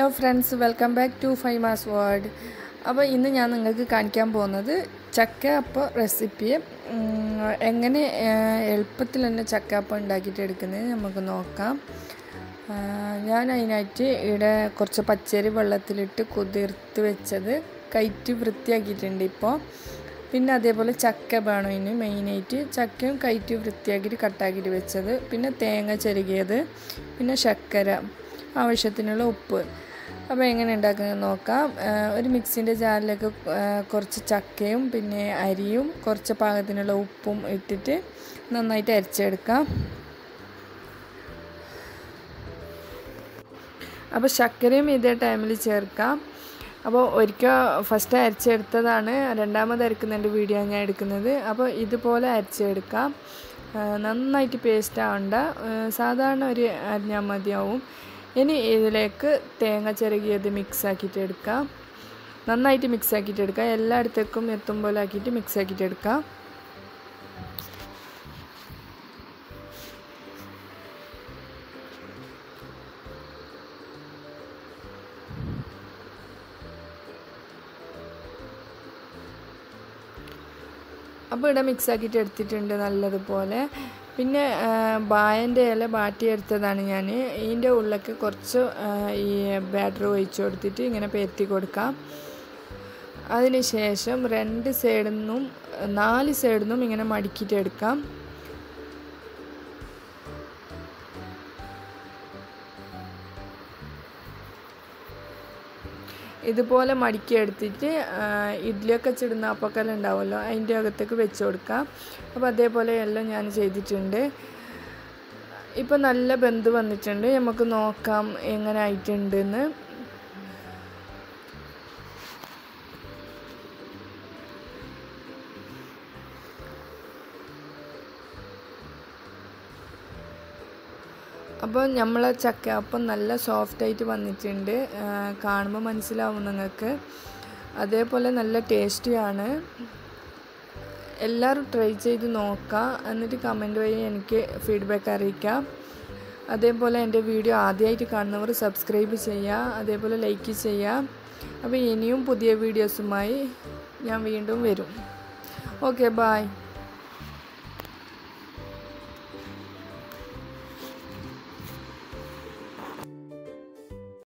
friends welcome back to ഫൈമാസ് world അപ്പോൾ ഇന്ന് ഞാൻ നിങ്ങൾക്ക് കാണിക്കാൻ പോകുന്നത് ചക്ക അപ്പം റെസിപ്പി ഉം, എങ്ങനെ ആ, എളുപ്പത്തിൽ തന്നെ ചക്ക അപ്പം ഉണ്ടാക്കിയിട്ട് എടുക്കുന്നത് നമുക്ക് നോക്കാം ആ, ഞാൻ അതിനായിട്ട് ഇവിടെ കുറച്ച് പച്ചരി വെള്ളത്തിലിട്ട് കുതിർത്ത് വെച്ചത് കയറ്റി വൃത്തിയാക്കിയിട്ടുണ്ട് ഇപ്പോൾ പിന്നെ അതേപോലെ ചക്ക വേണം ഇതിന് മെയിനായിട്ട് ചക്കയും കയറ്റി വൃത്തിയാക്കിയിട്ട് കട്ടാക്കിയിട്ട് വെച്ചത് പിന്നെ തേങ്ങ ചെരുകിയത് പിന്നെ ശർക്കര ആവശ്യത്തിനുള്ള ഉപ്പ് അപ്പോൾ എങ്ങനെ ഉണ്ടാക്കുന്നത് നോക്കാം ആ, ഒരു മിക്സിൻ്റെ ജാറിലേക്ക് ആ, കുറച്ച് ചക്കയും പിന്നെ അരിയും കുറച്ച് പാകത്തിനുള്ള ഉപ്പും ഇട്ടിട്ട് നന്നായിട്ട് അരച്ചെടുക്കാം അപ്പോൾ ശർക്കരയും ഇതേ ടൈമിൽ ചേർക്കാം അപ്പോൾ ഒരിക്കൽ ഫസ്റ്റ് അരച്ചെടുത്തതാണ് രണ്ടാമത് അരക്കുന്നതിൻ്റെ വീഡിയോ ഞാൻ എടുക്കുന്നത് അപ്പോൾ ഇതുപോലെ അരച്ചെടുക്കാം ആ, നന്നായിട്ട് പേസ്റ്റ് ആവണ്ട ആ, സാധാരണ ഒരു അരിഞ്ഞാൽ മതിയാവും ഇനി ഇതിലേക്ക് തേങ്ങ ചിരകിയത് മിക്സ് ആക്കിയിട്ട് എടുക്കാം നന്നായിട്ട് മിക്സ് ആക്കിയിട്ട് എടുക്കാം എല്ലായിടത്തേക്കും എത്തും പോലെ ആക്കിയിട്ട് മിക്സ് ആക്കിയിട്ട് എടുക്കാം അപ്പോൾ ഇവിടെ മിക്സ് ആക്കിയിട്ട് എടുത്തിട്ടുണ്ട് നല്ലതുപോലെ പിന്നെ ബായൻ്റെ ഇല ബാട്ടിയെടുത്തതാണ് ഞാൻ ഇതിൻ്റെ ഉള്ളിലേക്ക് കുറച്ച് ആ, ഈ ബാറ്റർ ഒഴിച്ചു കൊടുത്തിട്ട് ഇങ്ങനെ പെരുത്തി കൊടുക്കാം അതിന് ശേഷം രണ്ട് സൈഡിൽ നിന്നും നാല് സൈഡിൽ നിന്നും ഇങ്ങനെ മടക്കിയിട്ട് എടുക്കാം ഇതുപോലെ മടക്കി എടുത്തിട്ട് ആ, ഇഡ്ഡലിയൊക്കെ ചുടുന്ന അപ്പക്കല്ല് ഉണ്ടാവുമല്ലോ അതിൻ്റെ അകത്തേക്ക് വെച്ച് കൊടുക്കാം അപ്പോൾ അതേപോലെ എല്ലാം ഞാൻ ചെയ്തിട്ടുണ്ട് ഇപ്പം നല്ല ബന്ധ് വന്നിട്ടുണ്ട് നമുക്ക് നോക്കാം എങ്ങനെ ആയിട്ടുണ്ടെന്ന് അപ്പോൾ നമ്മളെ ചക്ക അപ്പം നല്ല സോഫ്റ്റായിട്ട് വന്നിട്ടുണ്ട് കാണുമ്പോൾ മനസ്സിലാവും നിങ്ങൾക്ക് അതേപോലെ നല്ല ടേസ്റ്റിയാണ് എല്ലാവരും ട്രൈ ചെയ്ത് നോക്കാം എന്നിട്ട് കമൻറ്റ് വഴി എനിക്ക് ഫീഡ്ബാക്ക് അറിയിക്കാം അതേപോലെ എൻ്റെ വീഡിയോ ആദ്യമായിട്ട് കാണുന്നവർ സബ്സ്ക്രൈബ് ചെയ്യുക അതേപോലെ ലൈക്ക് ചെയ്യുക അപ്പോൾ ഇനിയും പുതിയ വീഡിയോസുമായി ഞാൻ വീണ്ടും വരും ഓക്കെ ബായ്